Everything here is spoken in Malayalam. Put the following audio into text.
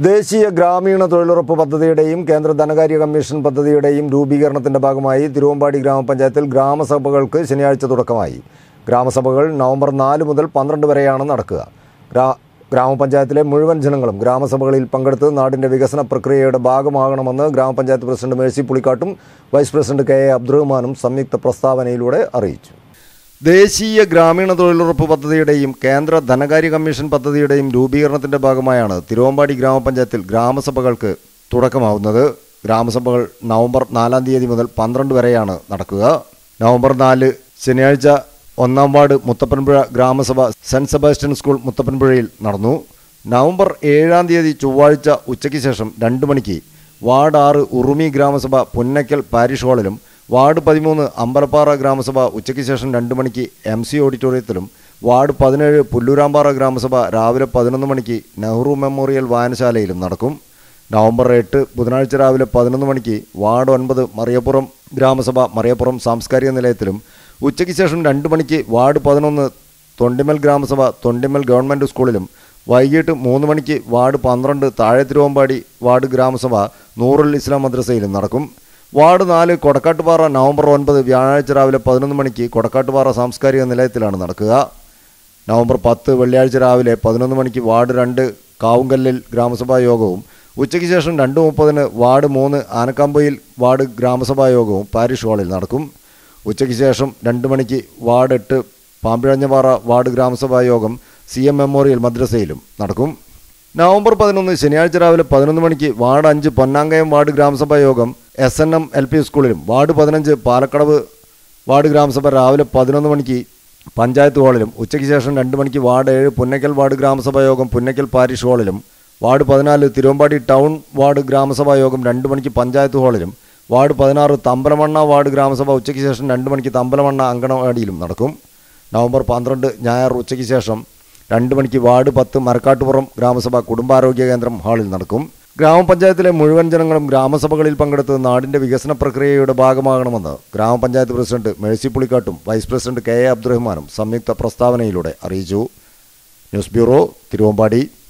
ദേശീയ ഗ്രാമീണ തൊഴിലുറപ്പ് പദ്ധതിയുടെയും കേന്ദ്ര ധനകാര്യ കമ്മീഷൻ പദ്ധതിയുടെയും രൂപീകരണത്തിന്റെ ഭാഗമായി തിരുവമ്പാടി ഗ്രാമപഞ്ചായത്തിൽ ഗ്രാമസഭകൾക്ക് ശനിയാഴ്ച തുടക്കമായി ഗ്രാമസഭകൾ നവംബർ നാല് മുതൽ പന്ത്രണ്ട് വരെയാണ് നടക്കുക ഗ്രാ ഗ്രാമപഞ്ചായത്തിലെ മുഴുവൻ ജനങ്ങളും ഗ്രാമസഭകളിൽ പങ്കെടുത്ത് നാടിന്റെ വികസന പ്രക്രിയയുടെ ഭാഗമാകണമെന്ന് ഗ്രാമപഞ്ചായത്ത് പ്രസിഡന്റ് മേഴ്സി പുളിക്കാട്ടും വൈസ് പ്രസിഡന്റ് കെ എ അബ്ദുറഹ്മാനും സംയുക്ത പ്രസ്താവനയിലൂടെ അറിയിച്ചു ദേശീയ ഗ്രാമീണ തൊഴിലുറപ്പ് പദ്ധതിയുടെയും കേന്ദ്ര ധനകാര്യ കമ്മീഷൻ പദ്ധതിയുടെയും രൂപീകരണത്തിന്റെ ഭാഗമായാണ് തിരുവമ്പാടി ഗ്രാമപഞ്ചായത്തിൽ ഗ്രാമസഭകൾക്ക് തുടക്കമാവുന്നത് ഗ്രാമസഭകൾ നവംബർ നാലാം തീയതി മുതൽ പന്ത്രണ്ട് വരെയാണ് നടക്കുക നവംബർ നാല് ശനിയാഴ്ച ഒന്നാം വാർഡ് മുത്തപ്പൻപുഴ ഗ്രാമസഭ സെന്റ് സെബാസ്റ്റ്യൻ സ്കൂൾ മുത്തപ്പൻപുഴയിൽ നടന്നു നവംബർ ഏഴാം തീയതി ചൊവ്വാഴ്ച ഉച്ചയ്ക്ക് ശേഷം രണ്ട് മണിക്ക് വാർഡ് ആറ് ഉറുമി ഗ്രാമസഭ പുന്നക്കൽ പാരിഷ് ഹാളിലും വാർഡ് പതിമൂന്ന് അമ്പലപ്പാറ ഗ്രാമസഭ ഉച്ചയ്ക്ക് ശേഷം രണ്ട് മണിക്ക് എം സി ഓഡിറ്റോറിയത്തിലും വാർഡ് പതിനേഴ് പുല്ലൂരാമ്പാറ ഗ്രാമസഭ രാവിലെ പതിനൊന്ന് മണിക്ക് നെഹ്റു മെമ്മോറിയൽ വായനശാലയിലും നടക്കും നവംബർ എട്ട് ബുധനാഴ്ച രാവിലെ പതിനൊന്ന് മണിക്ക് വാർഡ് ഒൻപത് മറിയപ്പുറം ഗ്രാമസഭ മറിയപ്പുറം സാംസ്കാരിക നിലയത്തിലും ഉച്ചയ്ക്ക് ശേഷം രണ്ട് മണിക്ക് വാർഡ് പതിനൊന്ന് തൊണ്ടിമൽ ഗ്രാമസഭ തൊണ്ടിമൽ ഗവൺമെൻറ് സ്കൂളിലും വൈകിട്ട് മൂന്ന് മണിക്ക് വാർഡ് പന്ത്രണ്ട് താഴെ തിരുവമ്പാടി വാർഡ് ഗ്രാമസഭ നൂറുൽ ഇസ്ലാം മദ്രസയിലും നടക്കും വാർഡ് നാല് കൊടക്കാട്ടുപാറ നവംബർ ഒൻപത് വ്യാഴാഴ്ച രാവിലെ പതിനൊന്ന് മണിക്ക് കൊടക്കാട്ടുപാറ സാംസ്കാരിക നിലയത്തിലാണ് നടക്കുക നവംബർ പത്ത് വെള്ളിയാഴ്ച രാവിലെ പതിനൊന്ന് മണിക്ക് വാർഡ് രണ്ട് കാവുങ്കല്ലിൽ ഗ്രാമസഭാ യോഗവും ഉച്ചയ്ക്ക് ശേഷം രണ്ട് മുപ്പതിന് വാർഡ് മൂന്ന് ആനക്കാമ്പയിൽ വാർഡ് ഗ്രാമസഭാ യോഗവും പാരിഷ് ഹാളിൽ നടക്കും ഉച്ചയ്ക്ക് ശേഷം രണ്ട് മണിക്ക് വാർഡ് എട്ട് പാമ്പിഴഞ്ഞപാറ വാർഡ് ഗ്രാമസഭാ യോഗം സി എം മെമ്മോറിയൽ മദ്രസയിലും നടക്കും നവംബർ പതിനൊന്ന് ശനിയാഴ്ച രാവിലെ പതിനൊന്ന് മണിക്ക് വാർഡ് അഞ്ച് പൊന്നാങ്കയം വാർഡ് ഗ്രാമസഭാ യോഗം S N M L P സ്കൂളിലും വാർഡ് പതിനഞ്ച് പാലക്കടവ് വാർഡ് ഗ്രാമസഭ രാവിലെ പതിനൊന്ന് മണിക്ക് പഞ്ചായത്ത് ഹാളിലും ഉച്ചയ്ക്ക് ശേഷം രണ്ട് മണിക്ക് വാർഡ് ഏഴ് പുന്നക്കൽ വാർഡ് ഗ്രാമസഭാ യോഗം പുന്നക്കൽ പാരിഷ് ഹാളിലും വാർഡ് പതിനാല് തിരുവമ്പാടി ടൗൺ വാർഡ് ഗ്രാമസഭാ യോഗം രണ്ട് മണിക്ക് പഞ്ചായത്ത് ഹാളിലും വാർഡ് പതിനാറ് തമ്പലമണ്ണ വാർഡ് ഗ്രാമസഭ ഉച്ചയ്ക്ക് ശേഷം രണ്ട് മണിക്ക് തമ്പലമണ്ണ അങ്കണവാടിയിലും നടക്കും നവംബർ പന്ത്രണ്ട് ഞായർ ഉച്ചയ്ക്ക് ശേഷം രണ്ട് മണിക്ക് വാർഡ് പത്ത് മരക്കാട്ടുപുറം ഗ്രാമസഭ കുടുംബാരോഗ്യ കേന്ദ്രം ഹാളിൽ നടക്കും ഗ്രാമപഞ്ചായത്തിലെ മുഴുവൻ ജനങ്ങളും ഗ്രാമസഭകളിൽ പങ്കെടുത്ത് നാടിന്റെ വികസന പ്രക്രിയയുടെ ഭാഗമാകണമെന്ന് ഗ്രാമപഞ്ചായത്ത് പ്രസിഡന്റ് മേഴ്സി പുളിക്കാട്ടും വൈസ് പ്രസിഡന്റ് കെ എ അബ്ദുറഹ്മാനും സംയുക്ത പ്രസ്താവനയിലൂടെ അറിയിച്ചു ന്യൂസ് ബ്യൂറോ തിരുവമ്പാടി